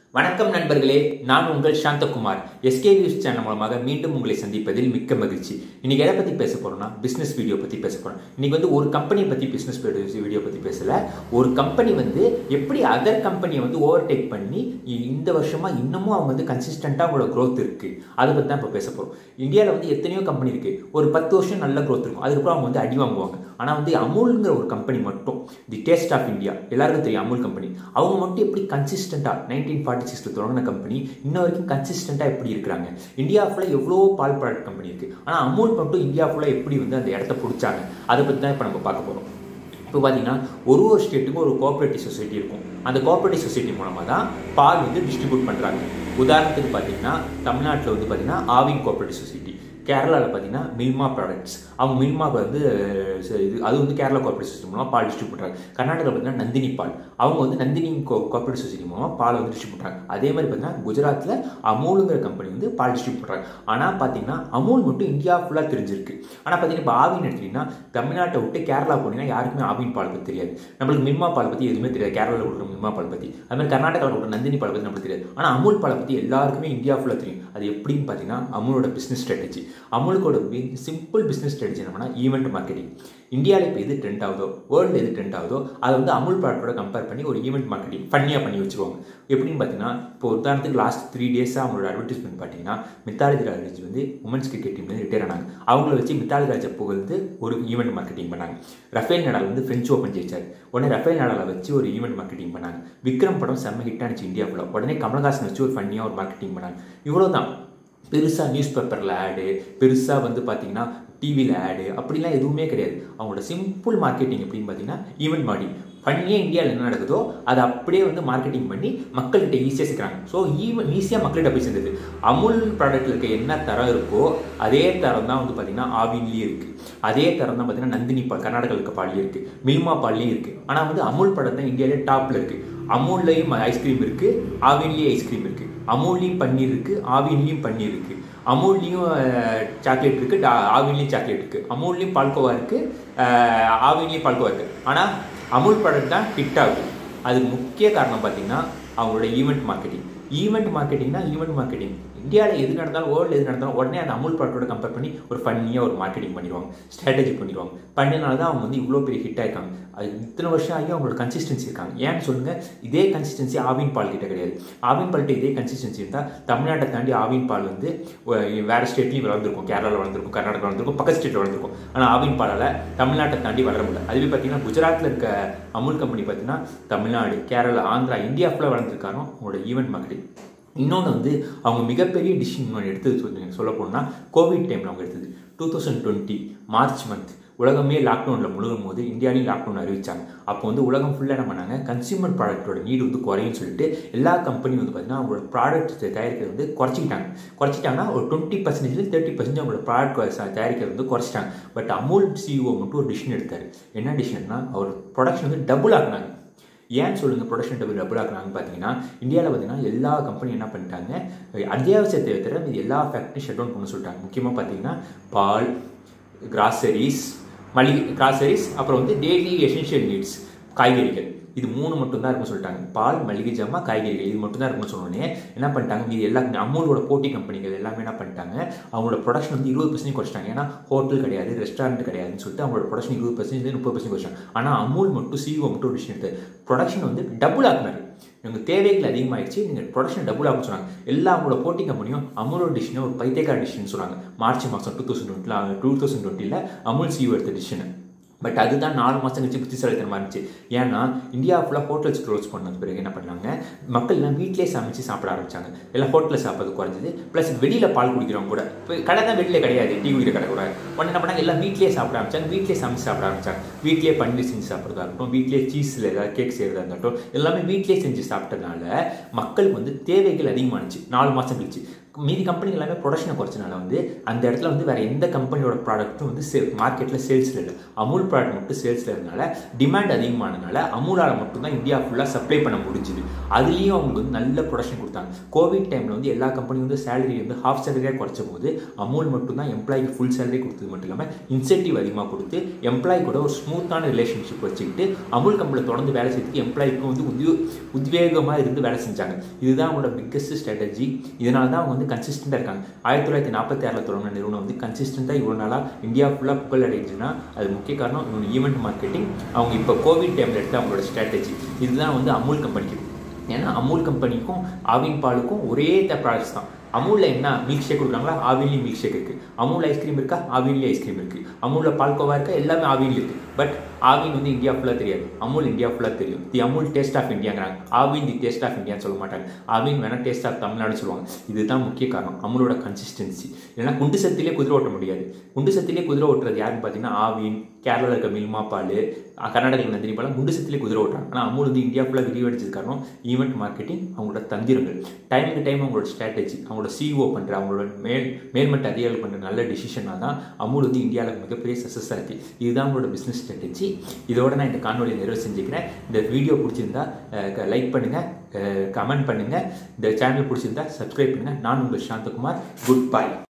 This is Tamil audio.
வணக்கம் நண்பர்களே நான் உங்கள் சாந்தகுமார் எஸ்கே நியூஸ் சேனல் மூலமாக மீண்டும் உங்களை சந்திப்பதில் மிக்க மகிழ்ச்சி இன்னைக்கு எதை பற்றி பேச போறோம்னா பிஸ்னஸ் வீடியோ பற்றி பேச போறோம் இன்னைக்கு வந்து ஒரு கம்பெனியை பற்றி பிஸ்னஸ் வீடியோ பற்றி பேசல ஒரு கம்பெனி வந்து எப்படி அதர் கம்பெனியை வந்து ஓவர்டேக் பண்ணி இ- இந்த வருஷமா இன்னமும் அவங்க வந்து கன்சிஸ்டண்ட்டாக அவங்களோட growth இருக்கு அதை பற்றி தான் இப்போ பேச போகிறோம் இந்தியாவில் வந்து எத்தனையோ கம்பெனி இருக்கு ஒரு பத்து வருஷம் நல்ல growth இருக்கும் அதுக்கப்புறம் அவங்க வந்து அடி வாங்குவாங்க ஆனால் வந்து அமுல்ங்கிற ஒரு கம்பெனி மட்டும் தி டேஸ்ட் ஆஃப் இந்தியா எல்லாருக்கும் தெரியும் அமுல் கம்பெனி அவங்க மட்டும் எப்படி கன்சிஸ்டண்ட்டாக நைன்டீன் ஃபார்ட்டி சிக்ஸில் தொடங்கின கம்பெனி இன்ன வரைக்கும் கன்சிஸ்டண்ட்டாக எப்படி இருக்கிறாங்க இந்தியா ஃபுல்லாக எவ்வளோ பால் ப்ராடக்ட் கம்பெனி இருக்குது ஆனால் அமுல் மட்டும் இந்தியா ஃபுல்லாக எப்படி வந்து அந்த இடத்த பிடிச்சாங்க அதை பற்றி தான் இப்போ நம்ம பார்க்க போகிறோம் இப்போ பார்த்தீங்கன்னா ஒரு ஒரு ஸ்டேட்டுக்கும் ஒரு கோஆப்ரேட்டிவ் சொசைட்டி இருக்கும் அந்த கோஆப்ரேட்டிவ் சொசைட்டி மூலமாக தான் பால் வந்து டிஸ்ட்ரிபியூட் பண்ணுறாங்க உதாரணத்துக்கு பார்த்தீங்கன்னா தமிழ்நாட்டில் வந்து பார்த்தீங்கன்னா ஆவின் கோஆப்ரேட்டிவ் சொசைட்டி கேரளாவில் பார்த்தீங்கன்னா மில்மா ப்ராடக்ட்ஸ் அவங்க மில்மா வந்து அஹ், ச- இது அது வந்து கேரளா கோஆப்ரேட்டிவ் சொசைட்டி மூலமாக பால் டிஸ்ட்ரிபியூட் பண்ணுறாங்க கர்நாடகாவில் பார்த்தீங்கன்னா நந்தினி பால் அவங்க வந்து நந்தினி கோ கோஆப்ரேட்டிவ் சொசைட்டி மூலமாக பால் வந்து டிஸ்ட்ரிபியூட் பண்ணுறாங்க அதே மாதிரி பார்த்தீங்கன்னா குஜராத்தில் அமூலுங்கிற கம்பெனி வந்து பால் டிஸ்ட்ரிபியூட் பண்ணுறாங்க ஆனால் பார்த்தீங்கன்னா அமூல் மட்டும் இந்தியா ஃபுல்லாக தெரிஞ்சிருக்கு ஆனால் பார்த்தீங்கன்னா இப்போ ஆவின் எடுத்தீங்கன்னா தமிழ்நாட்டை விட்டு கேரளா போனீங்கன்னா யாருக்குமே ஆவின் பால் பற்றி தெரியாது நம்மளுக்கு மில்மா பால் பற்றி எதுவுமே தெரியாது கேரளாவில் கொடுக்குற மில்மா பால் பற்றி அது மாதிரி கர்நாடகாவில் கொடுக்குற நந்தினி பால் பற்றி நம்மளுக்கு தெரியாது ஆனால் அமுல் பாலை பற்றி எல்லாருக்குமே இந்தியா ஃபுல்லாக தெரியும் அது எப்படின்னு பார்த்தீங்கன்னா அமுலோட பிஸ்னஸ் ஸ்ட்ராட்டஜி அமுலுக்கோட சிம்பிள் பிஸ்னஸ் ஸ்ட்ராட்டஜி என்னன்னா ஈவெண்ட் மார்க்கெட்டிங் இந்தியாவில் இப்போ எது ட்ரெண்ட் ஆகுதோ வேர்ல்டு எது ட்ரெண்ட் ஆகுதோ அதை வந்து அமுல் ப்ராடக்டோட கம்பேர் பண்ணி ஒரு ஈவெண்ட் மார்க்கெட்டிங் ஃபன்னியாக பண்ணி வச்சிருவாங்க எப்படின்னு பார்த்தீங்கன்னா இப்போ உதாரணத்துக்கு லாஸ்ட் த்ரீ டேஸாக அவங்களோட அட்வர்டைஸ்மெண்ட் பார்த்தீங்கன்னா மித்தாலஜி ராஜ் வந்து உமன்ஸ் கிரிக்கெட் டீம்லேருந்து ரிட்டையர் ஆனாங்க அவங்கள வச்சு மித்தாலஜி ராஜை புகழ்ந்து ஒரு ஈவெண்ட் மார்க்கெட்டிங் பண்ணாங்க ரஃபேல் நடால் வந்து ஃப்ரெஞ்ச் ஓப்பன் ஜெயிச்சார் உடனே ரஃபேல் நடாலை வச்சு ஒரு ஈவெண்ட் மார்க்கெட்டிங் பண்ணாங்க விக்ரம் படம் செம்ம ஹிட் ஆனிச்சு இந்தியா ஃபுல்லாக உடனே கமலஹாசன் வச்சு ஒரு ஃபன்னியாக ஒரு மார்க்கெட்டிங் பண்ணாங்க இவ்வளோ தான் பெருசாக நியூஸ் பேப்பரில் ஆடு பெருசாக வந்து பார்த்தீங்கன்னா டிவியில் ஆடு அப்படிலாம் எதுவுமே கிடையாது அவங்களோட சிம்பிள் மார்க்கெட்டிங் எப்படின்னு பார்த்தீங்கன்னா ஈவெண்ட் மாடி பண்ணியே இந்தியாவில் என்ன நடக்குதோ அதை அப்படியே வந்து மார்க்கெட்டிங் பண்ணி மக்கள்கிட்ட ஈஸியாக சேர்க்குறாங்க ஸோ ஈவன் ஈஸியாக மக்கள்கிட்ட போய் சேர்ந்தது அமுல் ப்ராடக்ட்டில் இருக்க என்ன தரம் இருக்கோ அதே தரம் தான் வந்து பார்த்தீங்கன்னா ஆவின்லேயும் இருக்குது அதே தரம் தான் பார்த்தீங்கன்னா நந்தினி பால் கர்நாடகாவில் இருக்க பால்லையும் இருக்குது மில்மா பால்லையும் இருக்குது ஆனால் வந்து அமுல் ப்ராடக்ட் தான் இந்தியாவிலே டாப்பில் இருக்குது அமுல்லையும் ஐஸ்கிரீம் இருக்குது ஆவின்லேயும் ஐஸ்கிரீம் இருக்குது அமுல்லையும் பன்னீர் இருக்குது ஆவின்லேயும் பன்னீர் இருக்குது அமுல்லையும் சாக்லேட் இருக்குது ஆவின்லேயும் சாக்லேட் இருக்குது அமுல்லையும் பால்கோவா இருக்குது ஆவின்லேயும் பால்கோவா இருக்குது ஆனால் அமுல் ப்ராடக்ட் தான் ஹிட் ஆகும் அதுக்கு முக்கிய காரணம் பார்த்தீங்கன்னா அவங்களோட ஈவெண்ட் மார்க்கெட்டிங் ஈவெண்ட் மார்க்கெட்டிங்னா ஈவெண்ட் மார்க்கெட்டிங் இந்தியாவில் எது நடந்தாலும் வேர்ல்டு எது நடந்தாலும் உடனே அந்த அமுல் ப்ராடக்டோட கம்பேர் பண்ணி ஒரு ஃபன்னியாக ஒரு மார்க்கெட்டிங் பண்ணிடுவாங்க ஸ்ட்ராட்டஜி பண்ணிடுவாங்க பண்ணினால தான் அவங்க வந்து இவ்வளோ பெரிய ஹிட் ஆயிருக்காங்க அது இத்தனை வருஷம் ஆகி அவங்களோட கன்சிஸ்டன்சி இருக்காங்க ஏன்னு சொல்லுங்க இதே கன்சிஸ்டன்சி ஆவின் பால் கிட்ட கிடையாது ஆவின் பால்கிட்ட இதே கன்சிஸ்டன்சி இருந்தால் தமிழ்நாட்டை தாண்டி ஆவின் பால் வந்து ஒ- வேற ஸ்டேட்லையும் வளர்ந்துருக்கும் கேரளாவில் வளர்ந்துருக்கும் கர்நாடகா வளர்ந்துருக்கும் பக்கத்து ஸ்டேட்டில் வளர்ந்துருக்கும் ஆனால் ஆவின் பாலால் தமிழ்நாட்டை தாண்டி வளர முடியல அதுவே பார்த்தீங்கன்னா குஜராத்தில் இருக்க அமுல் கம்பெனி பார்த்தீங்கன்னா தமிழ்நாடு கேரளா ஆந்திரா இந்தியா ஃபுல்லாக வளர்ந்துருக்காரோ அவங்களோட ஈவெண்ட் மார்க்கெட்டிங் இன்னொன்று வந்து அவங்க மிகப்பெரிய டிசிஷன் ஒன்று எடுத்தது சொல்லி சொல்ல போனால் கோவிட் டைமில் அவங்க எடுத்தது two thousand twenty March month உலகமே லாக்டவுனில் முழுகும் போது இந்தியாலையும் லாக்டவுன் அறிவிச்சாங்க அப்போ வந்து உலகம் ஃபுல்லாக என்ன பண்ணாங்க கன்சியூமர் ப்ராடக்ட்டோட நீடு வந்து குறையும் சொல்லிட்டு எல்லா கம்பெனியும் வந்து பார்த்தீங்கன்னா அவங்களோட ப்ராடக்ட் தயாரிக்கிறது வந்து குறைச்சிக்கிட்டாங்க குறைச்சிட்டாங்கன்னா ஒரு டுவெண்ட்டி பர்சன்டேஜ் தேர்ட்டி பர்சன்டேஜ் அவங்களோட ப்ராடக்ட் தயாரிக்கிறது வந்து குறைச்சிட்டாங்க பட் அமுல் சிஇஓ மட்டும் ஒரு டிசிஷன் எடுத்தார் என்ன டிசிஷன்னா அவர் ப்ரொடக்ஷன் வந்து டபுள் ஆக்குனாங்க ஏன் சொல்லுங்க ப்ரொடக்ஷன் டபுள் டபுள் ஆக்குறாங்கன்னு பார்த்தீங்கன்னா இந்தியாவில் பார்த்தீங்கன்னா எல்லா கம்பெனியும் என்ன பண்ணிட்டாங்க அத்தியாவசிய தேவை தவிர மீதி எல்லா ஃபேக்ட்ரியும் ஷட் டவுன் பண்ண சொல்லிட்டாங்க முக்கியமாக பார்த்தீங்கன்னா பால் கிராசரிஸ் மளிகை கிராசரிஸ் அப்புறம் வந்து டெய்லி எசென்ஷியல் நீட்ஸ் காய்கறிகள் இது மூணு மட்டும் தான் இருக்கும்னு சொல்லிட்டாங்க பால் மளிகை ஜாமா காய்கறிகள் இது மட்டும் தான் இருக்கும்னு சொன்னோடனே என்ன பண்ணிட்டாங்க மீதி எல்லா அமூலோட போட்டி கம்பெனிகள் எல்லாமே என்ன பண்ணிட்டாங்க அவங்களோட ப்ரொடக்ஷன் வந்து இருபது பர்சன்ட் குறைச்சிட்டாங்க ஏன்னா ஹோட்டல் கிடையாது ரெஸ்டாரண்ட் கிடையாதுன்னு சொல்லிட்டு அவங்களோட ப்ரொடக்ஷன் இருபது பர்சன்ட் முப்பது பர்சன்ட் குறைச்சாங்க ஆனால் அமூல் மட்டும் சிஓ மட்டும் ஒரு விஷயம் எடுத்து ப்ரொடக்ஷன் வந்து டபுள் ஆக்குனாரு எங்கள் தேவைகள் அதிகமாகிடுச்சு நீங்கள் ப்ரொடக்ஷன் டபுள் ஆகும் சொன்னாங்க எல்லா அவங்களோட போட்டி கம்பெனியும் அமுலோட டிசிஷனை ஒரு பைத்தியக்கார டிசிஷன் சொன்னாங்க மார்ச் மாதம் டூ தௌசண்ட் டுவெண்ட்டில் டூ தௌசண்ட் டுவெண்ட்டியில் அமுல் சிஓ எடுத்த டிசிஷன் பட் அதுதான் நாலு மாதம் கழிச்சு புத்திசாலித்தனமாக இருந்துச்சு ஏன்னா இந்தியா ஃபுல்லாக ஹோட்டல்ஸ் க்ளோஸ் பண்ணது பிறகு என்ன பண்ணாங்க மக்கள் எல்லாம் வீட்டிலே சமைச்சு சாப்பிட ஆரம்பிச்சாங்க எல்லாம் ஹோட்டலில் சாப்பிட்றது குறைஞ்சது ப்ளஸ் வெளியில் பால் குடிக்கிறவங்க கூட இப்போ கடை தான் வெளியில் கிடையாது டீ குடிக்கிற கடை கூட உடனே என்ன பண்ணாங்க எல்லாம் வீட்டிலே சாப்பிட ஆரம்பிச்சாங்க வீட்டிலே சமைச்சு சாப்பிட ஆரம்பிச்சாங்க வீட்டிலே பன்னீர் செஞ்சு சாப்பிட்றதா இருக்கட்டும் வீட்டிலே சீஸில் ஏதாவது கேக் செய்கிறதா இருக்கட்டும் எல்லாமே வீட்டிலே செஞ்சு சாப்பிட்டதுனால மக்களுக்கு வந்து தேவைகள் அதிகமானுச்சு நாலு மாதம் கழிச்சு மீதி கம்பெனி எல்லாமே ப்ரொடக்ஷனை குறைச்சனால வந்து அந்த இடத்துல வந்து வேறு எந்த கம்பெனியோட ப்ராடக்ட்டும் வந்து சே மார்க்கெட்டில் சேல்ஸில் இல்லை அமுல் ப்ராடக்ட் மட்டும் சேல்ஸில் இருந்தனால டிமாண்ட் அதிகமானதுனால அமுலால் மட்டும்தான் இந்தியா ஃபுல்லாக சப்ளை பண்ண முடிஞ்சுது அதுலேயும் அவங்களுக்கு வந்து நல்ல ப்ரொடக்ஷன் கொடுத்தாங்க கோவிட் டைமில் வந்து எல்லா கம்பெனியும் வந்து சேலரி வந்து ஹாஃப் சேலரியாக குறைச்ச போது அமுல் மட்டும்தான் எம்ப்ளாய்க்கு ஃபுல் சேலரி கொடுத்தது மட்டும் இல்லாமல் இன்சென்டிவ் அதிகமாக கொடுத்து எம்ப்ளாய் கூட ஒரு ஸ்மூத்தான ரிலேஷன்ஷிப் வச்சுக்கிட்டு அமுல் கம்பெனியில் தொடர்ந்து வேலை செய்யறதுக்கு எம்ப்ளாய்க்கும் வந்து உத்யோ உத்வேகமாக இருந்து வேலை செஞ்சாங்க இதுதான் அவங்களோட பிக்கஸ்ட் ஸ்ட்ராட்டஜி இதனால தான் அவங்க வந்து கன்சிஸ்டண்டாக இருக்காங்க ஆயிரத்தி தொள்ளாயிரத்தி நாற்பத்தி ஆறில் தொடங்கின நிறுவனம் வந்து கன்சிஸ்டண்ட்டாக இவ்வளோ நாளாக இந்தியா ஃபுல்லாக புகழ் அடைஞ்சுன்னா அது முக்கிய காரணம் இவங்க ஈவெண்ட் மார்க்கெட்டிங் அவங்க இப்போ கோவிட் டைமில் எடுத்த அவங்களோட ஸ்ட்ராட்டஜி இதுதான் வந்து அமுல் கம்பெனிக்கு ஏன்னா அமுல் கம்பெனிக்கும் ஆவின் பாலுக்கும் ஒரே ப்ராடக்ட்ஸ் தான் அமுலில் என்ன மில்க் ஷேக் கொடுக்குறாங்களா ஆவின்லேயும் மில்க் ஷேக் இருக்குது அமுல் ஐஸ்கிரீம் இருக்கா ஆவின்லேயும் ஐஸ்கிரீம் இருக்குது அமுலில் பால்கோவா இருக்கா எல்லாமே ஆவின்ல இருக்குது பட் ஆவின் வந்து இந்தியா ஃபுல்லாக தெரியாது அமுல் இந்தியா ஃபுல்லாக தெரியும் தி அமுல் டேஸ்ட் ஆஃப் இந்தியாங்கிறாங்க ஆவின் தி டேஸ்ட் ஆஃப் இந்தியான்னு சொல்ல மாட்டாங்க ஆவின் வேணால் டேஸ்ட் ஆஃப் தமிழ்நாடு சொல்லுவாங்க இதுதான் முக்கிய காரணம் அமுலோட கன்சிஸ்டன்சி இல்லைனா குண்டு சத்திலே குதிரை ஓட்ட முடியாது குண்டு சத்திலே குதிரை ஓட்டுறது யாருன்னு பார்த்தீங்கன்னா ஆவின் கேரளாவில் இருக்க மில்மா பால் கர்நாடகத்தில் நந்தினி பாலம் குண்டு சத்திலே குதிரை ஓட்டுறாங்க ஆனால் அமுல் வந்து இந்தியா ஃபுல்லாக விரிவடைச்சது காரணம் ஈவெண்ட் மார்க்கெட்டிங் அவங்களோட தந்திரங்கள் டைமுக்கு டைம் அவங்களோட ஸ்ட்ராட்டஜி அவங்களோட சிஓ பண்ணுற அவங்களோட மேல் மேல்மட்ட அதிகாரிகள் பண்ணுற நல்ல டிசிஷனாக தான் அமுல் வந்து இந்தியாவில் மிகப்பெரிய சக்ஸஸாக இருக்குது இதுதான் அவங்களோட பிஸ்னஸ் ஸ்ட்ராட்டஜி இதோட நான் இந்த காணொலியை நிறைவு செஞ்சுக்கிறேன் இந்த வீடியோ பிடிச்சிருந்தா லைக் பண்ணுங்கள் கமெண்ட் பண்ணுங்கள் இந்த சேனல் பிடிச்சிருந்தா சப்ஸ்கிரைப் பண்ணுங்கள் நான் உங்கள் சாந்தகுமார் குட் பை